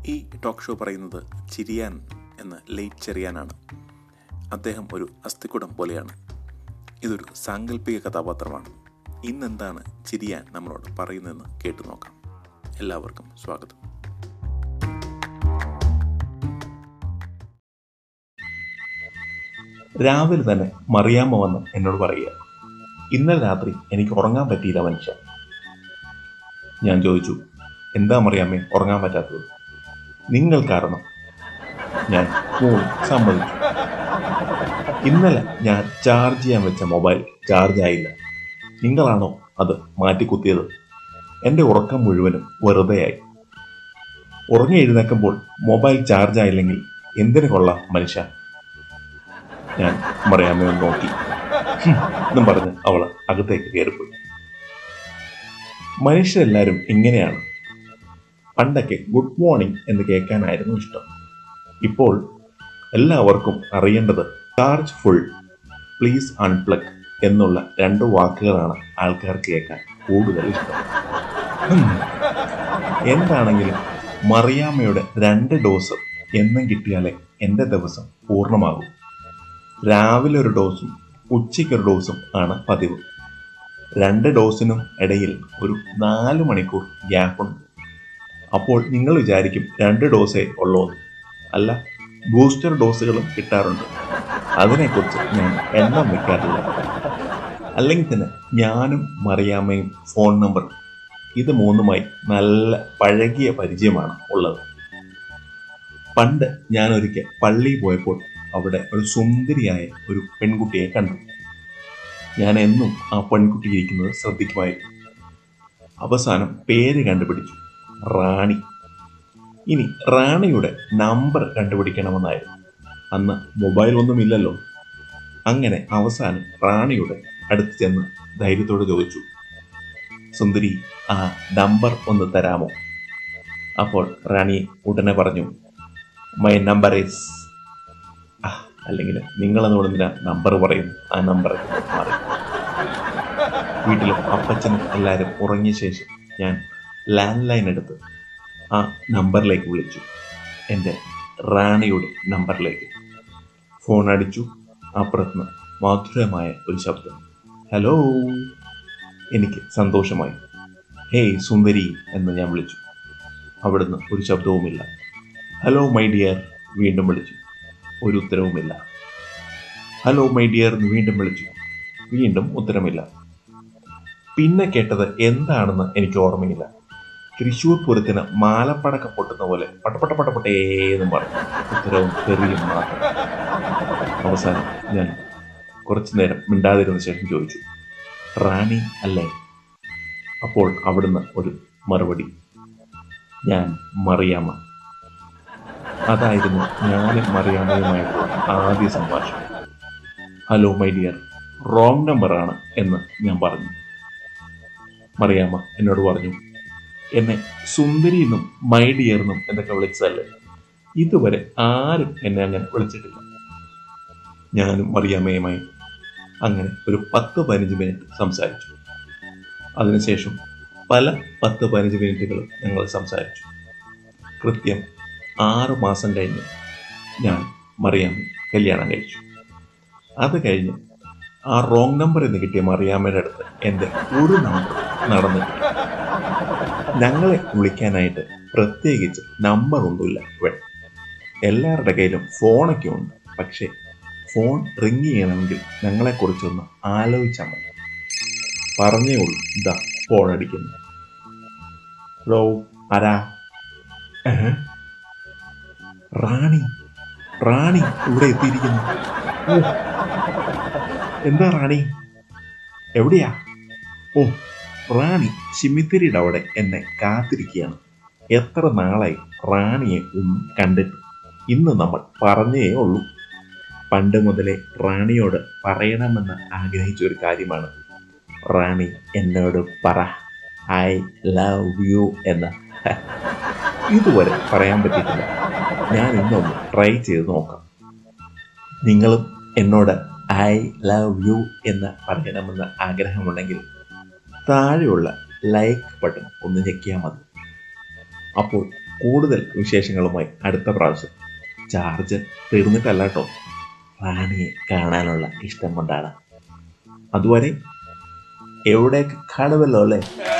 ഈ talk show പറയുന്നത് ചിരിയാൻ എന്ന ലേറ്റ് ചെറിയാനാണ് അദ്ദേഹം ഒരു അസ്ഥിക്കുടം പോലെയാണ് ഇതൊരു സാങ്കല്പിക കഥാപാത്രമാണ് ഇന്നെന്താണ് ചിരിയാൻ നമ്മളോട് പറയുന്നതെന്ന് കേട്ടു നോക്കാം എല്ലാവർക്കും സ്വാഗതം രാവിലെ തന്നെ മറിയാമ്മ വന്ന് എന്നോട് പറയുക ഇന്നലെ രാത്രി എനിക്ക് ഉറങ്ങാൻ പറ്റിയില്ല മനുഷ്യ ഞാൻ ചോദിച്ചു എന്താ മറിയാമ്മേ ഉറങ്ങാൻ പറ്റാത്തത് നിങ്ങൾ കാരണം ഞാൻ ഫോൺ സമ്മതിച്ചു ഇന്നലെ ഞാൻ ചാർജ് ചെയ്യാൻ വെച്ച മൊബൈൽ ചാർജ് ആയില്ല നിങ്ങളാണോ അത് മാറ്റിക്കുത്തിയത് എൻ്റെ ഉറക്കം മുഴുവനും വെറുതെയായി ഉറങ്ങി എഴുന്നേക്കുമ്പോൾ മൊബൈൽ ചാർജ് ആയില്ലെങ്കിൽ എന്തിനു കൊള്ളാം മനുഷ്യ ഞാൻ മറിയാമ്മയെ ഒന്ന് നോക്കി ഹും എന്നും പറഞ്ഞ് അവൾ അകത്തേക്ക് കയറിപ്പോയി മനുഷ്യരെല്ലാവരും ഇങ്ങനെയാണ് പണ്ടൊക്കെ ഗുഡ് മോർണിംഗ് എന്ന് കേൾക്കാനായിരുന്നു ഇഷ്ടം ഇപ്പോൾ എല്ലാവർക്കും അറിയേണ്ടത് ചാർജ് ഫുൾ പ്ലീസ് അൺപ്ലഗ് എന്നുള്ള രണ്ട് വാക്കുകളാണ് ആൾക്കാർക്ക് കേൾക്കാൻ കൂടുതൽ ഇഷ്ടം ഹും. എന്താണെങ്കിലും മറിയാമ്മയുടെ രണ്ട് ഡോസ് എന്നും കിട്ടിയാലേ എൻ്റെ ദിവസം പൂർണ്ണമാകും രാവിലെ ഒരു ഡോസും ഉച്ചയ്ക്ക് ഒരു ഡോസും ആണ് പതിവ് രണ്ട് ഡോസിനും ഇടയിൽ ഒരു നാല് മണിക്കൂർ ഗ്യാപ്പുണ്ട് അപ്പോൾ നിങ്ങൾ വിചാരിക്കും രണ്ട് ഡോസേ ഉള്ളൂ എന്ന്. അല്ല ബൂസ്റ്റർ ഡോസുകളും കിട്ടാറുണ്ട് അതിനെക്കുറിച്ച് ഞാൻ എണ്ണം വെക്കാറില്ല അല്ലെങ്കിൽ തന്നെ ഞാനും മറിയാമ്മയും ഫോൺ നമ്പർ ഇത് മൂന്നുമായി നല്ല പഴകിയ പരിചയമാണ് ഉള്ളത് പണ്ട് ഞാൻ ഒരിക്കൽ പള്ളിയിൽ പോയപ്പോൾ അവിടെ ഒരു സുന്ദരിയായ ഒരു പെൺകുട്ടിയെ കണ്ടു ഞാൻ എന്നും ആ പെൺകുട്ടി ഇരിക്കുന്നത് ശ്രദ്ധിക്കുമായിരുന്നു അവസാനം പേര് കണ്ടുപിടിച്ചു റാണി ഇനി റാണിയുടെ നമ്പർ കണ്ടുപിടിക്കണമെന്നായിരുന്നു അന്ന് മൊബൈൽ ഒന്നും ഇല്ലല്ലോ അങ്ങനെ അവസാനം റാണിയുടെ അടുത്ത് ചെന്ന് ധൈര്യത്തോട് ചോദിച്ചു സുന്ദരി ആ നമ്പർ ഒന്ന് തരാമോ അപ്പോൾ റാണി ഉടനെ പറഞ്ഞു മൈ നമ്പർ ഈസ് അല്ലെങ്കിൽ നിങ്ങളെന്നോട് എന്തിനാ നമ്പർ പറയുന്നു ആ നമ്പർ മാറി വീട്ടിലും അപ്പച്ചനും എല്ലാവരും ഉറങ്ങിയ ശേഷം ഞാൻ ലാൻഡ് ലൈൻ എടുത്ത് ആ നമ്പറിലേക്ക് വിളിച്ചു എൻ്റെ റാണിയുടെ നമ്പറിലേക്ക് ഫോൺ അടിച്ചു അപ്പുറത്തുനിന്ന് മാധുരമായ ഒരു ശബ്ദം ഹലോ എനിക്ക് സന്തോഷമായി ഹേയ് സുന്ദരി എന്ന് ഞാൻ വിളിച്ചു അവിടുന്ന് ഒരു ശബ്ദവുമില്ല ഹലോ മൈ ഡിയർ വീണ്ടും വിളിച്ചു ഒരു ഉത്തരവുമില്ല ഹലോ മൈ ഡിയർ എന്ന് വീണ്ടും വിളിച്ചു വീണ്ടും ഉത്തരമില്ല പിന്നെ കേട്ടത് എന്താണെന്ന് എനിക്ക് ഓർമ്മയില്ല തൃശൂർ പൂരത്തിന് മാലപ്പടക്കം പൊട്ടുന്ന പോലെ പട്ടപ്പട്ട പട്ടപ്പെട്ടേന്നും പറഞ്ഞു ഉത്തരവും തെറിയും മാത്രം അവസാനം ഞാൻ കുറച്ചു നേരം മിണ്ടാതിരുന്ന ശേഷം ചോദിച്ചു റാണി അല്ലേ അപ്പോൾ അവിടുന്ന് ഒരു മറുപടി ഞാൻ മറിയാമ്മ അതായിരുന്നു ഞാനും മറിയാമ്മയുമായിട്ടുള്ള ആദ്യ സംഭാഷണം ഹലോ മൈ ഡിയർ റോങ് നമ്പറാണ് എന്ന് ഞാൻ പറഞ്ഞു മറിയാമ്മ എന്നോട് പറഞ്ഞു എന്നെ സുന്ദരി എന്നും മൈ ഡിയർ എന്നും എന്നൊക്കെ വിളിച്ചതല്ലേ ഇതുവരെ ആരും എന്നെ അങ്ങനെ വിളിച്ചിട്ടില്ല ഞാനും മറിയാമ്മയുമായി അങ്ങനെ ഒരു പത്ത് പതിനഞ്ച് മിനിറ്റ് സംസാരിച്ചു അതിനുശേഷം പല പത്ത് പതിനഞ്ച് മിനിറ്റുകൾ ഞങ്ങൾ സംസാരിച്ചു കൃത്യം ആറ് മാസം കഴിഞ്ഞ് ഞാൻ മറിയാമ്മ കല്യാണം കഴിച്ചു അത് കഴിഞ്ഞ് ആ റോങ് നമ്പർ എന്ന് കിട്ടിയ മറിയാമ്മയുടെ അടുത്ത് എൻ്റെ ഒരു നമ്പർ നടന്നിട്ടില്ല ഞങ്ങളെ വിളിക്കാനായിട്ട് പ്രത്യേകിച്ച് നമ്പർ ഒന്നുമില്ല ഇവിടെ എല്ലാവരുടെ കയ്യിലും ഫോണൊക്കെ ഉണ്ട് പക്ഷേ ഫോൺ റിങ് ചെയ്യണമെങ്കിൽ ഞങ്ങളെക്കുറിച്ചൊന്ന് ആലോചിച്ചാൽ മതി പറഞ്ഞേ ഉള്ളൂ ഇതാ ഫോൺ അടിക്കുന്നു ഹലോ ആരാ ഏഹ്? റാണി റാണി ഇവിടെ എത്തിയിരിക്കുന്നു ഓ എന്താ റാണി എവിടെയാ ഓ റാണി ശിമിത്തിരിയുടെ അവിടെ എന്നെ കാത്തിരിക്കുകയാണ് എത്ര നാളായി റാണിയെ ഒന്നും കണ്ടിട്ട് ഇന്ന് നമ്മൾ പറഞ്ഞേ ഉള്ളൂ പണ്ട് മുതലേ റാണിയോട് പറയണമെന്ന് ആഗ്രഹിച്ച ഒരു കാര്യമാണ് റാണി എന്നോട് പറ ഐ ലവ് യു എന്ന് ഇതുവരെ പറയാൻ പറ്റിയിട്ടില്ല ഞാൻ ഇന്നൊന്ന് ട്രൈ ചെയ്ത് നോക്കാം നിങ്ങളും എന്നോട് ഐ ലവ് യു എന്ന് പറയണമെന്ന് ആഗ്രഹമുണ്ടെങ്കിൽ താഴെയുള്ള ലൈക്ക് ബട്ടൺ ഒന്ന് ഞെക്കിയാൽ മതി അപ്പോൾ കൂടുതൽ വിശേഷങ്ങളുമായി അടുത്ത പ്രാവശ്യം ചാർജ് തീർന്നിട്ടല്ല കേട്ടോ റാണിയെ കാണാനുള്ള ഇഷ്ടം കൊണ്ടാണ് അതുവരെ എവിടെയൊക്കെ കാണുമല്ലോ അല്ലേ